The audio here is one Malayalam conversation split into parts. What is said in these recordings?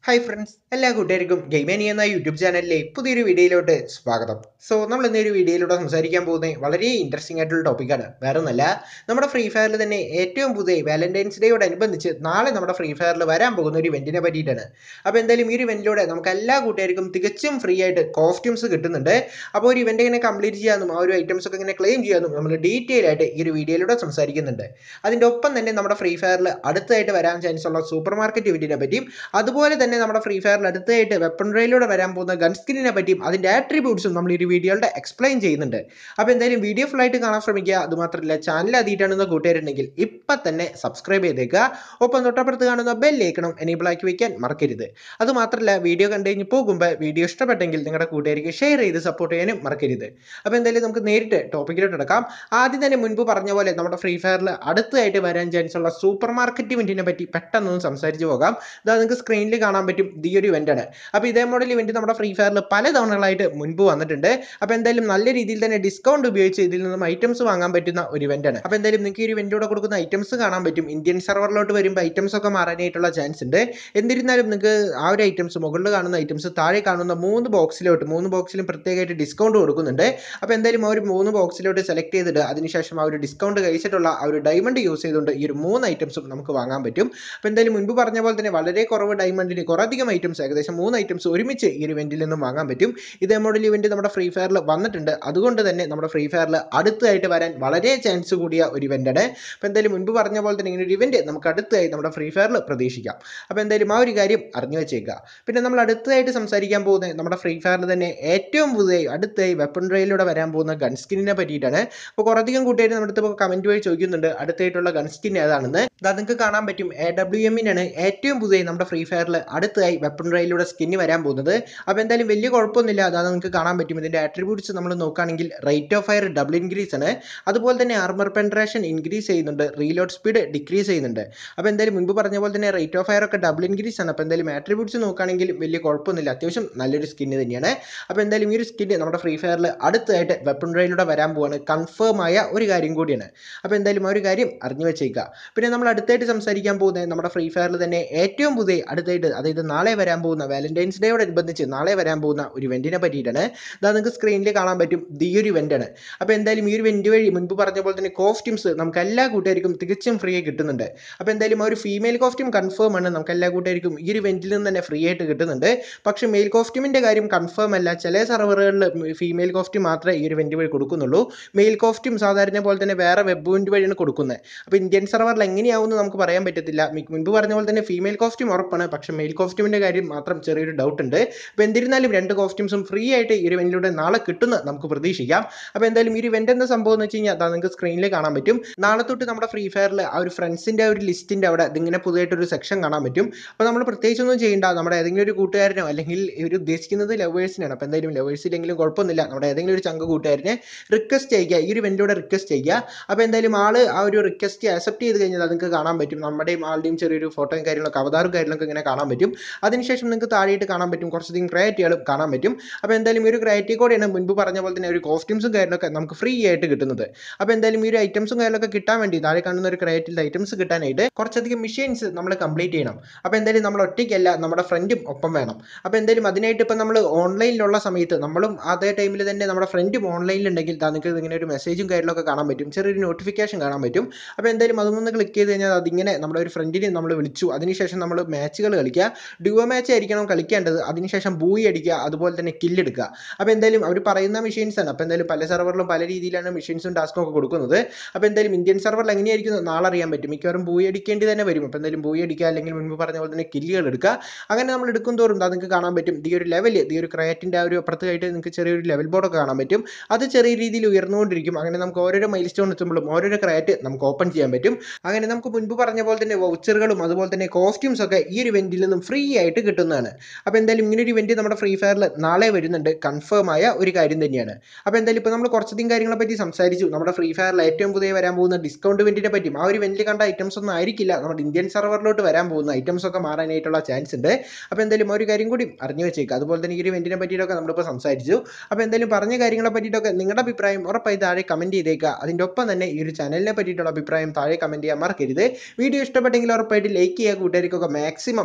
ഹായ് ഫ്രണ്ട്സ് എല്ലാ കൂട്ടുകാർക്കും ഗെയിമേനി എന്ന യൂട്യൂബ് ചാനലിലെ പുതിയൊരു വീഡിയോയിലോട്ട് സ്വാഗതം സോ നമ്മൾ ഇന്നൊരു വീഡിയോയിലൂടെ സംസാരിക്കാൻ പോകുന്നത് വളരെ ഇൻട്രസ്റ്റിംഗ് ആയിട്ടുള്ള ടോപ്പിക്കാണ് വേറെ ഒന്നല്ല നമ്മുടെ ഫ്രീ ഫയറിൽ തന്നെ ഏറ്റവും പുതിയ വാലന്റൈൻസ് ഡേയോടനുബന്ധിച്ച് നാളെ നമ്മുടെ ഫ്രീ ഫയറിൽ വരാൻ പോകുന്ന ഒരു ഇവന്റിനെ പറ്റിയിട്ടാണ് അപ്പോൾ എന്തായാലും ഈ ഒരു ഇവന്റിലൂടെ നമുക്ക് എല്ലാ കൂട്ടുകാർക്കും തികച്ചും ഫ്രീ ആയിട്ട് കോസ്റ്റ്യൂംസ് കിട്ടുന്നുണ്ട് അപ്പോൾ ഒരു ഇവന്റ് ഇങ്ങനെ കംപ്ലീറ്റ് ചെയ്യാനും ആ ഒരു ഐറ്റംസ് ഒക്കെ ഇങ്ങനെ ക്ലെയിം ചെയ്യാനും നമ്മൾ ഡീറ്റെയിൽ ആയിട്ട് ഈ ഒരു വീഡിയോയിലൂടെ സംസാരിക്കുന്നുണ്ട് അതിൻ്റെ ഒപ്പം തന്നെ നമ്മുടെ ഫ്രീ ഫയറിൽ അടുത്തായിട്ട് വരാൻ ചാൻസ് ഉള്ള സൂപ്പർ മാർക്കറ്റ് ഇവന്റിനെ പറ്റിയും അതുപോലെ തന്നെ നമ്മുടെ ഫ്രീ ഫയറിൽ അടുത്തായിട്ട് വെപ്പൺ റെയിലൂടെ വരാൻ പോകുന്ന ഗൺ സ്കിന്നിനെ പറ്റിയും അതിൻ്റെ ആട്രിബ്യൂട്ട്സും നമ്മൾ ഈ ഒരു വീഡിയോയുടെ എക്സ്പ്ലെയിൻ ചെയ്യുന്നുണ്ട് അപ്പോൾ എന്തായാലും വീഡിയോ ഫുൾ ആയിട്ട് കാണാൻ ശ്രമിക്കുക അതുമാത്രമല്ല ചാനൽ ആദ്യമായിട്ടാണെന്ന് കൂട്ടുകാരുണ്ടെങ്കിൽ ഇപ്പം തന്നെ സബ്സ്ക്രൈബ് ചെയ്തേക്കുക ഒപ്പം തൊട്ടപ്പുറത്ത് കാണുന്ന ബെല്ലേക്കണം എനേബിൾ ആക്കി വെക്കാൻ മറക്കരുത് അതുമാത്രമല്ല വീഡിയോ കണ്ടു കഴിഞ്ഞ് പോകുമ്പോൾ വീഡിയോ ഇഷ്ടപ്പെട്ടെങ്കിൽ നിങ്ങളുടെ കൂട്ടുകാർക്ക് ഷെയർ ചെയ്ത് സപ്പോർട്ട് ചെയ്യാനും മറക്കരുത് അപ്പോൾ എന്തായാലും നമുക്ക് നേരിട്ട് ടോപ്പിക്കിലോട്ട് എടുക്കാം ആദ്യം തന്നെ മുൻപ് പറഞ്ഞ പോലെ നമ്മുടെ ഫ്രീ ഫയറിൽ അടുത്തായിട്ട് വരാൻ ചാൻസ് ഉള്ള സൂപ്പർ മാർക്കറ്റ് ഇവന്റിനെ പറ്റി പെട്ടെന്നൊന്ന് സംസാരിച്ച് പോകാം ഇതാ നിങ്ങൾക്ക് സ്ക്രീനിൽ കാണാൻ പറ്റും ഈ ഒരു ഇവന്റ് ആണ് അപ്പോൾ ഇതേ മോഡൽ ഇവന്റ് നമ്മുടെ ഫ്രീ ഫയറിൽ പല തവണകളായിട്ട് മുൻപ് വന്നിട്ടുണ്ട് അപ്പോൾ എന്തായാലും നല്ല രീതിയിൽ തന്നെ ഡിസ്കൗണ്ട് ഉപയോഗിച്ച് ഇതിൽ നിന്നും ഐറ്റംസ് വാങ്ങാൻ പറ്റുന്ന ഒരു ഇവന്റ് ആണ് അപ്പോൾ എന്തായാലും നിങ്ങൾക്ക് ഈ ഒരു ഇവന്റിലൂടെ കൊടുക്കുന്ന ഐറ്റംസ് കാണാൻ പറ്റും ഇന്ത്യൻ സെർവറിലോട്ട് വരുമ്പോൾ ഐറ്റംസ് ഒക്കെ മാറാനായിട്ടുള്ള ചാൻസ് ഉണ്ട് എന്നിരുന്നാലും നിങ്ങൾക്ക് ആ ഒരു ഐറ്റംസ് മുകളിൽ കാണുന്ന ഐറ്റംസ് താഴെ കാണുന്ന മൂന്ന് ബോക്സിലോട്ട് മൂന്ന് ബോക്സിലും പ്രത്യേകമായിട്ട് ഡിസ്കൗണ്ട് കൊടുക്കുന്നുണ്ട് അപ്പോൾ എന്തായാലും ആ ഒരു മൂന്ന് ബോക്സിലോട്ട് സെലക്ട് ചെയ്തിട്ട് അതിനുശേഷം ആ ഒരു ഡിസ്കൗണ്ട് കഴിച്ചിട്ടുള്ള ആ ഒരു ഡയമണ്ട് യൂസ് ചെയ്തുകൊണ്ട് ഈ ഒരു മൂന്ന് ഐറ്റംസും നമുക്ക് വാങ്ങാൻ പറ്റും അപ്പോൾ എന്തായാലും മുൻപ് പറഞ്ഞ പോലെ തന്നെ വളരെ കുറവ് ഡയമണ്ടിന് കുറേയധികം ഐറ്റംസ് ഏകദേശം മൂന്ന് ഐറ്റംസ് ഒരുമിച്ച് ഈ ഒരു ഇവന്റിൽ നിന്നും വാങ്ങാൻ പറ്റും ഇതേ മോഡൽ ഇവന്റ് നമ്മുടെ ഫ്രീ ഫയറിൽ വന്നിട്ടുണ്ട് അതുകൊണ്ട് തന്നെ നമ്മുടെ ഫ്രീ ഫയറിൽ അടുത്തായിട്ട് വരാൻ വളരെ ചാൻസ് കൂടിയ ഒരു ഇവന്റ് ആണ് അപ്പോൾ എന്തായാലും മുൻപ് പറഞ്ഞ പോലെ തന്നെ ഇങ്ങനെ ഒരു ഇവന്റ് നമുക്ക് അടുത്തായി നമ്മുടെ ഫ്രീ ഫയറിൽ പ്രതീക്ഷിക്കാം അപ്പോൾ എന്തായാലും ആ ഒരു കാര്യം അറിഞ്ഞു വെച്ചേക്കുക പിന്നെ നമ്മൾ അടുത്തതായിട്ട് സംസാരിക്കാൻ പോകുന്നത് നമ്മുടെ ഫ്രീ ഫയറിൽ തന്നെ ഏറ്റവും പുതിയ അടുത്തായി വെപ്പൺ റെയിലൂടെ വരാൻ പോകുന്ന ഗൺ സ്കിന്നിനെ പറ്റിയിട്ടാണ് അപ്പോൾ കുറേയധികം കൂട്ടുകാർ നമ്മുടെ അടുത്ത് ഇപ്പോൾ കമൻറ്റ് വഴി ചോദിക്കുന്നുണ്ട് അടുത്തായിട്ടുള്ള ഗൺ സ്കിൻ ഏതാണെന്ന് അത് നിങ്ങൾക്ക് കാണാൻ പറ്റും എ ഡബ്ല്യു എമ്മിനാണ് ഏറ്റവും പുതിയ നമ്മുടെ ഫ്രീ ഫയറിൽ അടുത്തായി വെപ്പൺ റെയിലൂടെ സ്കിന്ന് വരാൻ പോകുന്നത് അപ്പോൾ എന്തായാലും വലിയ കുഴപ്പമൊന്നുമില്ല അതാണ് നിങ്ങൾക്ക് കാണാൻ പറ്റും ഇതിൻ്റെ ആട്രിബ്യൂട്ട്സ് നമ്മൾ നോക്കുകയാണെങ്കിൽ rate of fire double increase ആണ് അതുപോലെ തന്നെ ആർമർ പെൻട്രേഷൻ ഇൻക്രീസ് ചെയ്യുന്നുണ്ട് റീലോഡ് സ്പീഡ് ഡിക്രീസ് ചെയ്യുന്നുണ്ട് അപ്പോൾ എന്തായാലും മുൻപ് പറഞ്ഞ പോലെ തന്നെ റേറ്റ് ഓഫ് ഫയർ ഒക്കെ ഡബിൾ ഇൻക്രീസ് ആണ് അപ്പോൾ എന്തായാലും ആട്രിബ്യൂട്ട്സ് നോക്കുകയാണെങ്കിൽ വലിയ കുഴപ്പമൊന്നുമില്ല അത്യാവശ്യം നല്ലൊരു സ്കിന്ന് തന്നെയാണ് അപ്പോൾ എന്തായാലും ഈ ഒരു സ്കിന്ന് നമ്മുടെ ഫ്രീ ഫയറിൽ അടുത്തായിട്ട് വെപ്പൺ റെയിലൂടെ വരാൻ പോവാണ് കൺഫേം ആയ ഒരു കാര്യം കൂടിയാണ് അപ്പോൾ എന്തായാലും ആ ഒരു കാര്യം അറിഞ്ഞു വെച്ചേക്കുക പിന്നെ നമ്മൾ അടുത്തായിട്ട് സംസാരിക്കാൻ പോകുന്നത് നമ്മുടെ ഫ്രീ ഫയറിൽ തന്നെ ഏറ്റവും പുതിയ അടുത്തായിട്ട് അതായത് നാളെ വരാൻ പോകുന്ന വാലന്റൈൻസ് ഡേയോടനുബന്ധിച്ച് നാളെ വരാൻ പോകുന്ന ഒരു ഇവന്റിനെ പറ്റിയിട്ടാണ് ഇതാ നിങ്ങൾക്ക് സ്ക്രീനിൽ കാണാൻ പറ്റും ഈ ഒരു ഇവന്റ് ആണ് അപ്പോൾ എന്തായാലും ഈ ഒരു ഇവന്റ് വഴി മുൻപ് പറഞ്ഞ പോലെ തന്നെ കോസ്റ്റ്യൂംസ് നമുക്ക് എല്ലാ കൂട്ടുകാർക്കും തികച്ചും ഫ്രീ ആയി കിട്ടുന്നുണ്ട് അപ്പോൾ എന്തായാലും ആ ഒരു ഫീമെയിൽ കോസ്റ്റ്യൂം കൺഫേം ആണ് നമുക്ക് എല്ലാ കൂട്ടുകാർക്കും ഈ ഒരു ഇവന്റിൽ നിന്ന് തന്നെ ഫ്രീ ആയിട്ട് കിട്ടുന്നുണ്ട് പക്ഷേ മെയിൽ കോസ്റ്റ്യൂമിൻ്റെ കാര്യം കൺഫേം അല്ല ചില സെർവറുകളിൽ ഫീമെയിൽ കോസ്റ്റ്യൂം മാത്രമേ ഈ ഒരു ഇവന്റ് വഴി കൊടുക്കുന്നുള്ളൂ മെയിൽ കോസ്റ്റ്യൂം സാധാരണ പോലെ തന്നെ വേറെ വെബ് ഇവന്റ് വഴിയാണ് കൊടുക്കുന്നത് അപ്പോൾ ഇന്ത്യൻ സെർവറിൽ എങ്ങനെയാവുമെന്ന് നമുക്ക് പറയാൻ പറ്റത്തില്ല മി- മുൻപ് പറഞ്ഞ പോലെ തന്നെ ഫീമെയിൽ കോസ്റ്റ്യൂം ഉറപ്പാണ് പക്ഷേ മെയിൽ കോസ്റ്റ്യൂമിൻ്റെ കാര്യം മാത്രം ചെറിയൊരു ഡൗട്ട് ഉണ്ട് അപ്പോൾ എന്നിരുന്നാലും രണ്ട് കോസ്റ്റ്യൂംസും ഫ്രീ ആയിട്ട് ഈ ഒരു ഇവന്റിലൂടെ നാളെ കിട്ടുന്ന നമുക്ക് പ്രതീക്ഷിക്കാം അപ്പോൾ എന്തായാലും ഈ ഒരു ഇവന്റ് എന്താ സംഭവം എന്ന് വെച്ച് കഴിഞ്ഞാൽ അതാ നിങ്ങൾക്ക് സ്ക്രീനിൽ കാണാൻ പറ്റും നാളെ തൊട്ട് നമ്മുടെ ഫ്രീ ഫയറിൽ ആ ഒരു ഫ്രണ്ട്സിൻ്റെ ഒരു ലിസ്റ്റിൻ്റെ അവിടെ ഇതിങ്ങനെ പുതിയതായിട്ടൊരു സെക്ഷൻ കാണാൻ പറ്റും അപ്പോൾ നമ്മൾ പ്രത്യേകിച്ചൊന്നും ചെയ്യേണ്ട നമ്മുടെ ഏതെങ്കിലും ഒരു കൂട്ടുകാരനോ അല്ലെങ്കിൽ ഇവർ ഉദ്ദേശിക്കുന്നത് ലവേഴ്സിനാണ് അപ്പോൾ എന്തായാലും ലവേഴ്സ് ഇല്ലെങ്കിലും കുഴപ്പമൊന്നുമില്ല നമ്മുടെ ഏതെങ്കിലും ഒരു ചങ്ക കൂട്ടുകാരനെ റിക്വസ്റ്റ് ചെയ്യുക ഈ ഒരു ഇവന്റിലൂടെ റിക്വസ്റ്റ് ചെയ്യുക അപ്പോൾ എന്തായാലും ആള് ആ ഒരു റിക്വസ്റ്റ് ആക്സെപ്റ്റ് ചെയ്ത് കഴിഞ്ഞാൽ അത് നിങ്ങൾക്ക് കാണാൻ പറ്റും നമ്മുടെയും ആളുടെയും ചെറിയൊരു ഫോട്ടോയും കാര്യങ്ങളൊക്കെ അവതാറും കാര്യങ്ങളൊക്കെ ഇങ്ങനെ കാണാൻ പറ്റും അതിനുശേഷം നിങ്ങൾക്ക് താഴെയിട്ട് കാണാൻ പറ്റും കുറച്ചധികം ക്രിയേറ്റുകളും കാണാൻ പറ്റും അപ്പോൾ എന്തായാലും ഈ ഒരു ക്രിയേറ്റീവ് കൂടെയാണ് മുൻപ് പറഞ്ഞ പോലെ തന്നെ ഒരു കോസ്റ്റ്യൂംസും കാര്യങ്ങളൊക്കെ നമുക്ക് ഫ്രീ ആയിട്ട് കിട്ടുന്നത് അപ്പോൾ എന്തായാലും ഈ ഒരു ഐറ്റംസും കാര്യങ്ങളൊക്കെ കിട്ടാൻ വേണ്ടി താഴെ കാണുന്ന ഒരു ക്രിയേറ്റിൽ ഐറ്റംസ് കിട്ടാനായിട്ട് കുറച്ചധികം മെഷീൻസ് നമ്മൾ കംപ്ലീറ്റ് ചെയ്യണം അപ്പോൾ എന്തായാലും നമ്മൾ ഒറ്റയ്ക്കല്ല നമ്മുടെ ഫ്രണ്ടും ഒപ്പം വേണം അപ്പോൾ എന്തായാലും അതിനായിട്ട് ഇപ്പം നമ്മൾ ഓൺലൈനിലുള്ള സമയത്ത് നമ്മളും അതേ ടൈമിൽ തന്നെ നമ്മുടെ ഫ്രണ്ടും ഓൺലൈനിലുണ്ടെങ്കിൽ ദാ നിങ്ങൾക്ക് ഇങ്ങനെ ഒരു മെസ്സേജും കാര്യങ്ങളൊക്കെ കാണാൻ പറ്റും ചെറിയൊരു നോട്ടിഫിക്കേഷൻ കാണാൻ പറ്റും അപ്പോൾ എന്തായാലും അതൊന്ന് ക്ലിക്ക് ചെയ്ത് കഴിഞ്ഞാൽ അതിങ്ങനെ നമ്മുടെ ഒരു ഫ്രണ്ടിനെ നമ്മൾ വിളിച്ചു അതിനുശേഷം നമ്മൾ മാച്ചുകൾ കളിക്കുക ഡ്യുവോ മാച്ച് ആയിരിക്കണം കളിക്കേണ്ടത് അതിനുശേഷം ബൂയി അടിക്കുക അതുപോലെ തന്നെ കില്ലെടുക്കുക അപ്പോൾ എന്തായാലും അവർ പറയുന്ന മെഷീൻസ് ആണ് അപ്പോൾ എന്തായാലും പല സെർവറിലും പല രീതിയിലാണ് മെഷീൻസും ടാസ്കും ഒക്കെ കൊടുക്കുന്നത് അപ്പോൾ എന്തായാലും ഇന്ത്യൻ സെർവറിൽ എങ്ങനെയായിരിക്കും എന്ന് നാളെ അറിയാൻ പറ്റും മിക്കവാറും ബൂയി അടിക്കേണ്ടി തന്നെ വരും അപ്പോൾ എന്തായാലും ബൂയി അടിക്കുക അല്ലെങ്കിൽ മുൻപ് പറഞ്ഞ പോലെ തന്നെ കില്ലുകൾ എടുക്കുക അങ്ങനെ നമ്മൾ എടുക്കും തോറും അത് നിങ്ങൾക്ക് കാണാൻ പറ്റും ഈ ഒരു ലെവൽ ഈ ഒരു ക്രയറ്റിൻ്റെ ആ ഒരു അപ്പുറത്തായിട്ട് നിങ്ങൾക്ക് ചെറിയൊരു ലെവൽ ബോർഡൊക്കെ കാണാൻ പറ്റും അത് ചെറിയ രീതിയിൽ ഉയർന്നുകൊണ്ടിരിക്കും അങ്ങനെ നമുക്ക് ഓരോരോ മൈൽ സ്റ്റോൺ എത്തുമ്പോഴും ഓരോരോ ക്രയറ്റ് നമുക്ക് ഓപ്പൺ ചെയ്യാൻ പറ്റും അങ്ങനെ നമുക്ക് മുൻപ് പറഞ്ഞ പോലെ തന്നെ വൗച്ചറുകളും അതുപോലെ തന്നെ കോസ്റ്റ്യൂംസ് ഒക്കെ ഈ ഒരു ഇവന്റിൽ നിന്നും ഫ്രീ ആയിട്ട് കിട്ടുന്നതാണ് അപ്പോൾ എന്തായാലും ഇങ്ങനെ ഒരു ഇവന്റ് നമ്മുടെ ഫ്രീ ഫയറിൽ നാളെ വരുന്നുണ്ട് കൺഫേം ആയ ഒരു കാര്യം തന്നെയാണ് അപ്പോൾ എന്തായാലും ഇപ്പോൾ നമ്മൾ കുറച്ചധികം കാര്യങ്ങളെ പറ്റി സംസാരിച്ചു നമ്മുടെ ഫ്രീ ഫയറിൽ ഏറ്റവും പുതിയ വരാൻ പോകുന്ന ഡിസ്കൗണ്ട് ഇവന്റിനെ പറ്റിയും ആ ഒരു ഇവന്റിൽ കണ്ട ഐറ്റംസ് ഒന്നും ആയിരിക്കില്ല നമ്മുടെ ഇന്ത്യൻ സെർവറിലോട്ട് വരാൻ പോകുന്ന ഐറ്റംസ് ഒക്കെ മാറാനായിട്ടുള്ള ചാൻസ് ഉണ്ട് അപ്പോൾ എന്തായാലും ആ ഒരു കാര്യം കൂടി അറിഞ്ഞു വെച്ചേക്കുക അതുപോലെ തന്നെ ഈ ഒരു ഇവന്റിനെ പറ്റിയിട്ടൊക്കെ നമ്മളിപ്പോൾ സംസാരിച്ചു അപ്പോൾ എന്തായാലും പറഞ്ഞ കാര്യങ്ങളെ പറ്റിയിട്ടൊക്കെ നിങ്ങളുടെ അഭിപ്രായം ഉറപ്പായി താഴെ കമൻറ്റ് ചെയ്തേക്കുക അതിൻ്റെ ഒപ്പം തന്നെ ഈ ഒരു ചാനലിനെ പറ്റിയിട്ടുള്ള അഭിപ്രായം താഴെ കമൻറ്റ് ചെയ്യാൻ മറക്കരുത് വീഡിയോ ഇഷ്ടപ്പെട്ടെങ്കിൽ ഉറപ്പായിട്ട് ലൈക്ക് ചെയ്യുക കൂട്ടുകാർക്കൊക്കെ മാക്സിമം ഷെയർ ചെയ്ത്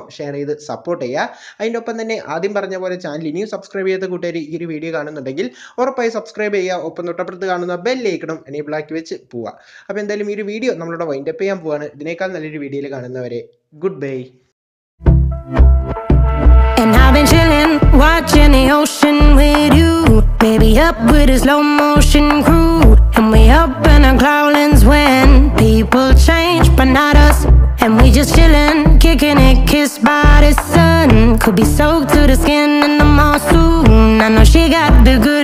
ചെയ്ത് സപ്പോർട്ട് ചെയ്യുക അതിൻ്റെ ഒപ്പം തന്നെ ആദ്യം പറഞ്ഞ പോലെ ചാനൽ ഇനിയും സബ്സ്ക്രൈബ് ചെയ്ത കൂട്ടുകാർ ഈ ഒരു വീഡിയോ കാണുന്നുണ്ടെങ്കിൽ ഉറപ്പായി സബ്സ്ക്രൈബ് ചെയ്യുക ഒപ്പം തൊട്ടപ്പുറത്ത് കാണുന്ന ബെല്ലേക്കണം എനേബിൾ ആക്കി വെച്ച് പോവുക അപ്പോൾ എന്തായാലും ഈ ഒരു വീഡിയോ നമ്മളിവിടെ വൈൻഡപ്പ് ചെയ്യാൻ പോവാണ് ഇതിനേക്കാൾ നല്ലൊരു വീഡിയോയിൽ കാണുന്നവരെ goodbye And I've been chillin', watching the ocean with you. Baby, up with a slow motion crew. And we up in our cloudlands when people change, but not us. And we just chillin', kicking it, kissed by the sun. Could be soaked to the skin in the mall soon. I know she got the good